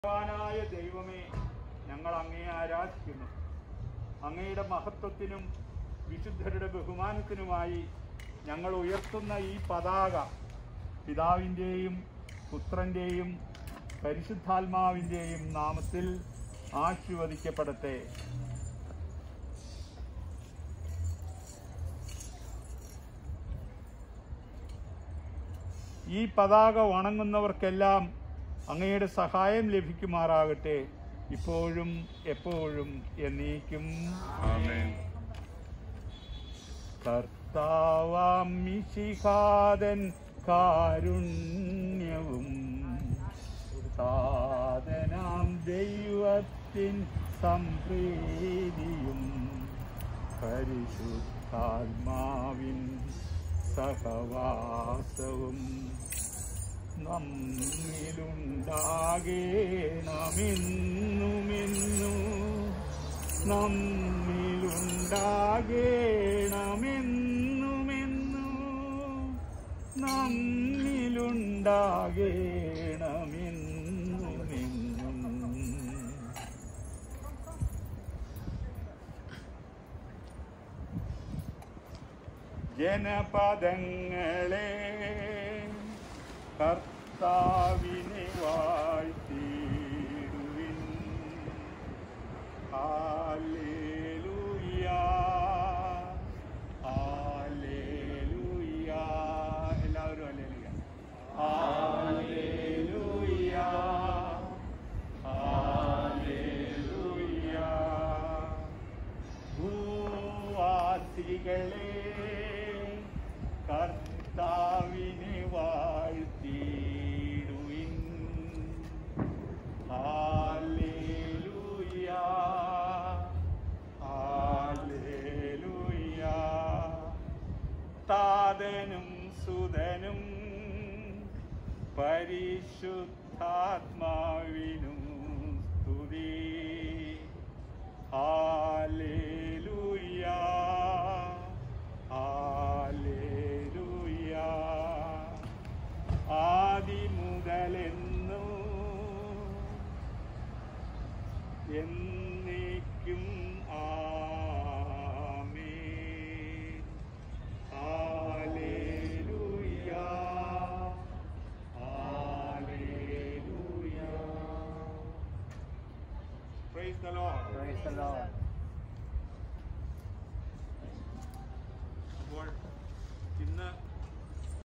ഭഗവാനായ ദൈവമേ ഞങ്ങൾ അങ്ങയെ ആരാധിക്കുന്നു അങ്ങയുടെ മഹത്വത്തിനും വിശുദ്ധരുടെ ബഹുമാനത്തിനുമായി ഞങ്ങൾ ഉയർത്തുന്ന ഈ പതാക പിതാവിൻ്റെയും പുത്രൻ്റെയും പരിശുദ്ധാത്മാവിൻ്റെയും നാമത്തിൽ ആശീർവദിക്കപ്പെടട്ടെ ഈ പതാക വണങ്ങുന്നവർക്കെല്ലാം അങ്ങയുടെ സഹായം ലഭിക്കുമാറാകട്ടെ ഇപ്പോഴും എപ്പോഴും എന്നേക്കും കർത്താവാം മിശിഹാദൻ കാരുണ്യവും സാധനാം ദൈവത്തിൻ സംപ്രീതിയും പരിശുദ്ധാത്മാവിൻ സഹവാസവും നമ്മിലുണ്ടാകേണമെന്നുമെന്നു നമ്മിലുണ്ടാകേണമെന്നുമെന്നു നമ്മിലുണ്ടാകേണമെന്നുമെന്നും ജനപദങ്ങളെ കർത്താവിനെ വാഴ്ത്തിടുവിൻ ഹാലേലൂയ ഹാലേലൂയ എല്ലാവരും ഹല്ലേലൂയ ഹാലേലൂയ ഹാലേലൂയ ഭൂവാസികളെ കർത്താവിനെ വാഴ്ത്തിടുവിൻ ഹാലേലൂയ ഹാലേലൂയ താതനും സുതനും പരിശുദ്ധാത്മാവിനും സ്തുതി ഹാലേലൂയ ഹാലേലൂയ ആദി മുതലെന്നു എന്നേക്കും amen hallelujah hallelujah Praise the Lord. Praise the Lord.